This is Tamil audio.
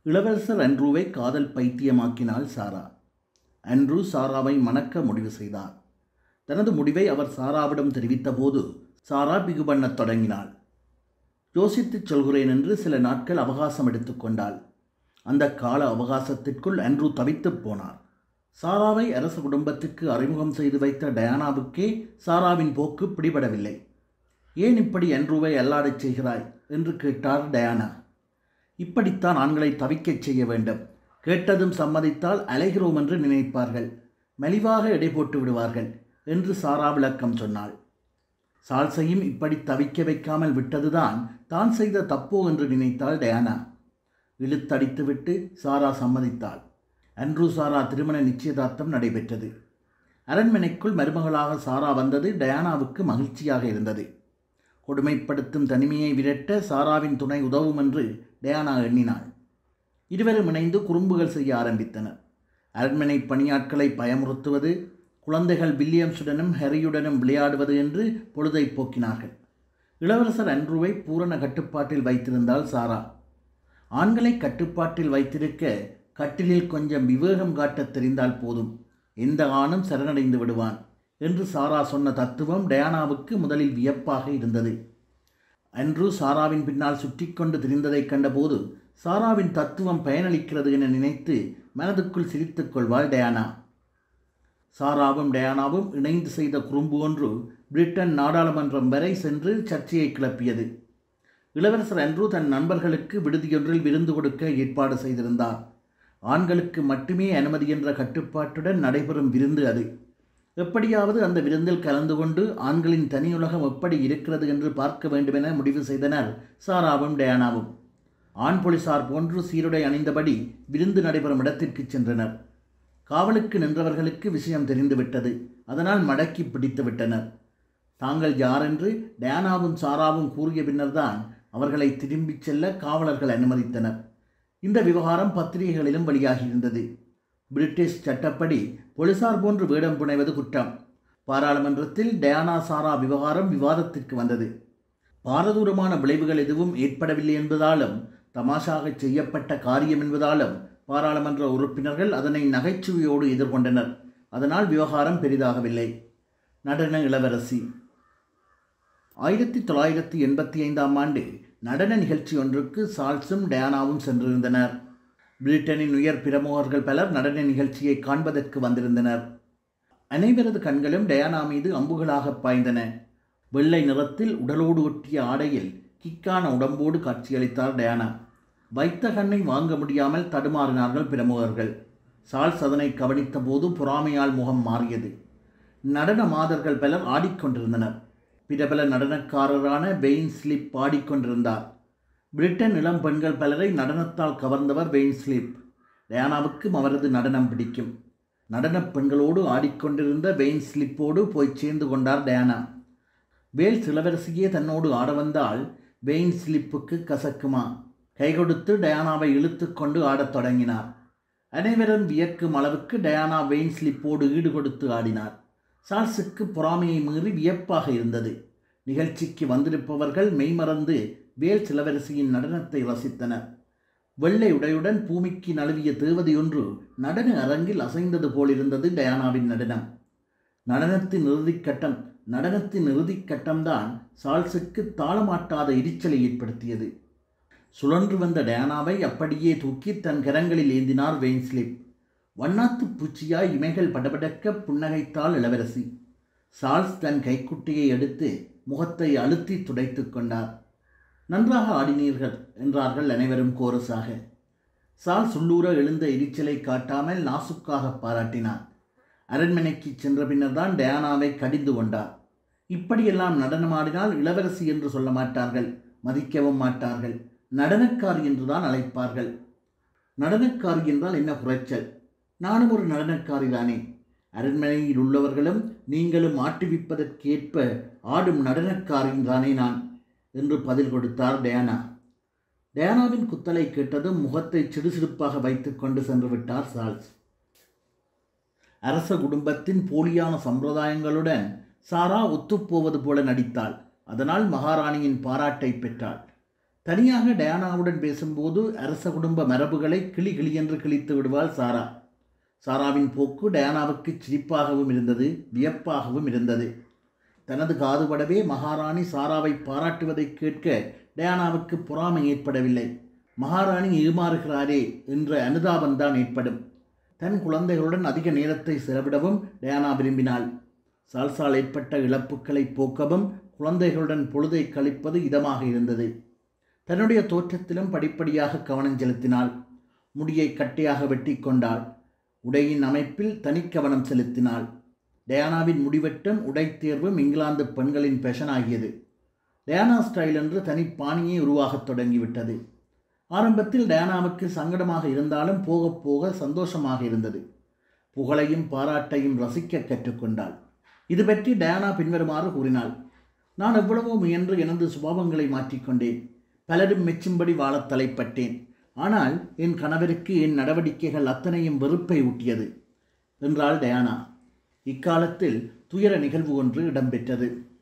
இளவரசர் அன்ரூவை காதல் பைத்தியமாக்கினாள் சாரா அன்ரூ சாராவை மணக்க முடிவு செய்தார் தனது முடிவை அவர் சாராவிடம் தெரிவித்தபோது சாரா பிகு பண்ணத் தொடங்கினாள் யோசித்துச் சொல்கிறேன் என்று சில நாட்கள் அவகாசம் எடுத்துக்கொண்டாள் அந்த கால அவகாசத்திற்குள் அன்ரூ தவித்துப் போனார் சாராவை அரச குடும்பத்துக்கு அறிமுகம் செய்து வைத்த டயானாவுக்கே சாராவின் போக்கு பிடிபடவில்லை ஏன் இப்படி அன்ரூவை அல்லாடச் செய்கிறாய் என்று கேட்டார் டயானா இப்படித்தான் ஆண்களை தவிக்கச் செய்ய வேண்டும் கேட்டதும் சம்மதித்தால் அலைகிறோம் என்று நினைப்பார்கள் மெலிவாக எடை போட்டு விடுவார்கள் என்று சாரா விளக்கம் சொன்னாள் சால்சையும் இப்படி தவிக்க வைக்காமல் விட்டதுதான் தான் செய்த தப்போ என்று நினைத்தாள் டயானா இழுத்தடித்துவிட்டு சாரா சம்மதித்தாள் அன்ரூ சாரா திருமண நிச்சயதார்த்தம் நடைபெற்றது அரண்மனைக்குள் மருமகளாக சாரா வந்தது டயானாவுக்கு மகிழ்ச்சியாக இருந்தது கொடுமைப்படுத்தும் தனிமையை விரட்ட சாராவின் துணை உதவும் என்று டயானா எண்ணினாள் இருவரும் இணைந்து குறும்புகள் செய்ய ஆரம்பித்தனர் அரண்மனை பணியாட்களை பயமுறுத்துவது குழந்தைகள் வில்லியம்ஸுடனும் ஹெரியுடனும் விளையாடுவது என்று பொழுதை போக்கினார்கள் இளவரசர் அன்ருவை பூரண கட்டுப்பாட்டில் வைத்திருந்தால் சாரா ஆண்களை கட்டுப்பாட்டில் வைத்திருக்க கட்டிலில் கொஞ்சம் விவேகம் காட்டத் தெரிந்தால் போதும் எந்த ஆணும் சரணடைந்து விடுவான் என்று சாரா சொன்ன தத்துவம் டயானாவுக்கு முதலில் வியப்பாக இருந்தது அன்று சாராவின் பின்னால் சுற்றி கொண்டு திரிந்ததைக் கண்டபோது சாராவின் தத்துவம் பயனளிக்கிறது என நினைத்து மனதுக்குள் சிரித்துக் கொள்வாள் டயானா சாராவும் டயானாவும் இணைந்து செய்த குறும்பு ஒன்று பிரிட்டன் நாடாளுமன்றம் வரை சென்று சர்ச்சையை கிளப்பியது இளவரசர் அன்று தன் நண்பர்களுக்கு விடுதியொன்றில் விருந்து கொடுக்க ஏற்பாடு செய்திருந்தார் ஆண்களுக்கு மட்டுமே அனுமதி என்ற கட்டுப்பாட்டுடன் நடைபெறும் விருந்து அது எப்படியாவது அந்த விருந்தில் கலந்து கொண்டு ஆண்களின் தனியுலகம் எப்படி இருக்கிறது என்று பார்க்க வேண்டுமென முடிவு செய்தனர் சாராவும் டயானாவும் ஆண் போலீசார் போன்று சீருடை அணிந்தபடி விருந்து நடைபெறும் இடத்திற்கு சென்றனர் காவலுக்கு நின்றவர்களுக்கு விஷயம் தெரிந்துவிட்டது அதனால் மடக்கி பிடித்து விட்டனர் தாங்கள் யாரென்று டயானாவும் சாராவும் கூறிய பின்னர்தான் அவர்களை திரும்பிச் செல்ல காவலர்கள் அனுமதித்தனர் இந்த விவகாரம் பத்திரிகைகளிலும் வெளியாகியிருந்தது பிரிட்டிஷ் சட்டப்படி போலீசார் போன்று வேடம் புனைவது குற்றம் பாராளுமன்றத்தில் டயானா சாரா விவகாரம் விவாதத்திற்கு வந்தது பாரதூரமான விளைவுகள் எதுவும் ஏற்படவில்லை என்பதாலும் தமாஷாக செய்யப்பட்ட காரியம் என்பதாலும் பாராளுமன்ற உறுப்பினர்கள் அதனை நகைச்சுவையோடு எதிர்கொண்டனர் அதனால் விவகாரம் பெரிதாகவில்லை நடன இளவரசி ஆயிரத்தி தொள்ளாயிரத்தி எண்பத்தி ஐந்தாம் ஆண்டு நடன நிகழ்ச்சி ஒன்றுக்கு சால்ஸும் டயானாவும் சென்றிருந்தனர் பிரிட்டனின் உயர் பிரமுகர்கள் பலர் நடன நிகழ்ச்சியை காண்பதற்கு வந்திருந்தனர் அனைவரது கண்களும் டயானா மீது அம்புகளாக பாய்ந்தன வெள்ளை நிறத்தில் உடலோடு ஒட்டிய ஆடையில் கிக்கான உடம்போடு காட்சியளித்தார் டயானா வைத்த கண்ணை வாங்க முடியாமல் தடுமாறினார்கள் பிரமுகர்கள் சால்ஸ் அதனை கவனித்த போது பொறாமையால் முகம் மாறியது நடன மாதர்கள் பலர் ஆடிக்கொண்டிருந்தனர் பிரபல நடனக்காரரான வெயின் ஸ்லிப் பாடிக்கொண்டிருந்தார் பிரிட்டன் இளம் பெண்கள் பலரை நடனத்தால் கவர்ந்தவர் வெயின் ஸ்லிப் டயானாவுக்கும் அவரது நடனம் பிடிக்கும் நடனப் பெண்களோடு ஆடிக்கொண்டிருந்த வெயின் ஸ்லிப்போடு போய் சேர்ந்து கொண்டார் டயானா வேல் சிலவரசியே தன்னோடு ஆட வந்தால் வெயின் ஸ்லிப்புக்கு கசக்குமா கை கொடுத்து டயானாவை இழுத்து கொண்டு ஆடத் தொடங்கினார் அனைவரும் வியக்கும் அளவுக்கு டயானா வெயின் ஸ்லிப்போடு ஈடு கொடுத்து ஆடினார் சார்ஸுக்கு பொறாமையை மீறி வியப்பாக இருந்தது நிகழ்ச்சிக்கு வந்திருப்பவர்கள் மெய்மறந்து வேல் சிலவரசியின் நடனத்தை ரசித்தனர் வெள்ளை உடையுடன் பூமிக்கு நழுவிய தேவதையொன்று நடன அரங்கில் அசைந்தது போலிருந்தது டயானாவின் நடனம் நடனத்தின் இறுதிக்கட்டம் நடனத்தின் இறுதிக்கட்டம்தான் சால்ஸுக்கு தாளமாட்டாத எரிச்சலை ஏற்படுத்தியது சுழன்று வந்த டயானாவை அப்படியே தூக்கி தன் கரங்களில் ஏந்தினார் வெயின்ஸ்லிப் வண்ணாத்து பூச்சியாய் இமைகள் படபடக்க புன்னகைத்தாள் இளவரசி சால்ஸ் தன் கைக்குட்டியை எடுத்து முகத்தை அழுத்தி துடைத்து கொண்டார் நன்றாக ஆடினீர்கள் என்றார்கள் அனைவரும் கோரஸாக சால்ஸ் உள்ளூர எழுந்த எரிச்சலை காட்டாமல் நாசுக்காக பாராட்டினார் அரண்மனைக்கு சென்ற பின்னர்தான் டயானாவை கடிந்து கொண்டார் இப்படியெல்லாம் நடனமாடினால் இளவரசி என்று சொல்ல மாட்டார்கள் மதிக்கவும் மாட்டார்கள் நடனக்காரி என்றுதான் அழைப்பார்கள் நடனக்காரி என்றால் என்ன குறைச்சல் நானும் ஒரு நடனக்காரி தானே அரண்மனையில் உள்ளவர்களும் நீங்களும் ஆட்டுவிப்பதற்கேற்ப ஆடும் நடனக்காரின் தானே நான் என்று பதில் கொடுத்தார் டயானா டயானாவின் குத்தலை கேட்டதும் முகத்தை சிடுசிடுப்பாக வைத்துக் கொண்டு சென்று விட்டார் சார்ல்ஸ் அரச குடும்பத்தின் போலியான சம்பிரதாயங்களுடன் சாரா ஒத்துப்போவது போல நடித்தாள் அதனால் மகாராணியின் பாராட்டை பெற்றாள் தனியாக டயானாவுடன் பேசும்போது அரச குடும்ப மரபுகளை கிளி கிளி என்று கிழித்து விடுவாள் சாரா சாராவின் போக்கு டயானாவுக்கு சிரிப்பாகவும் இருந்தது வியப்பாகவும் இருந்தது தனது காதுபடவே மகாராணி சாராவை பாராட்டுவதை கேட்க டயானாவுக்கு பொறாமை ஏற்படவில்லை மகாராணி ஏமாறுகிறாரே என்ற அனுதாபம்தான் ஏற்படும் தன் குழந்தைகளுடன் அதிக நேரத்தை செலவிடவும் டயானா விரும்பினாள் சால்சால் ஏற்பட்ட இழப்புகளை போக்கவும் குழந்தைகளுடன் பொழுதை கழிப்பது இதமாக இருந்தது தன்னுடைய தோற்றத்திலும் படிப்படியாக கவனம் செலுத்தினாள் முடியை கட்டையாக வெட்டி கொண்டாள் உடையின் அமைப்பில் தனிக்கவனம் செலுத்தினாள் டயானாவின் முடிவெட்டும் உடை தேர்வும் இங்கிலாந்து பெண்களின் பெஷன் ஆகியது டயானா ஸ்டைல் என்று தனி பாணியே உருவாகத் தொடங்கிவிட்டது ஆரம்பத்தில் டயானாவுக்கு சங்கடமாக இருந்தாலும் போக போக சந்தோஷமாக இருந்தது புகழையும் பாராட்டையும் ரசிக்க கற்றுக்கொண்டாள் இது பற்றி டயானா பின்வருமாறு கூறினாள் நான் எவ்வளவோ முயன்று எனது சுபாவங்களை மாற்றிக்கொண்டேன் பலரும் மெச்சும்படி வாழத் தலைப்பட்டேன் ஆனால் என் கணவருக்கு என் நடவடிக்கைகள் அத்தனையும் வெறுப்பை ஊட்டியது என்றாள் டயானா இக்காலத்தில் துயர நிகழ்வு ஒன்று இடம்பெற்றது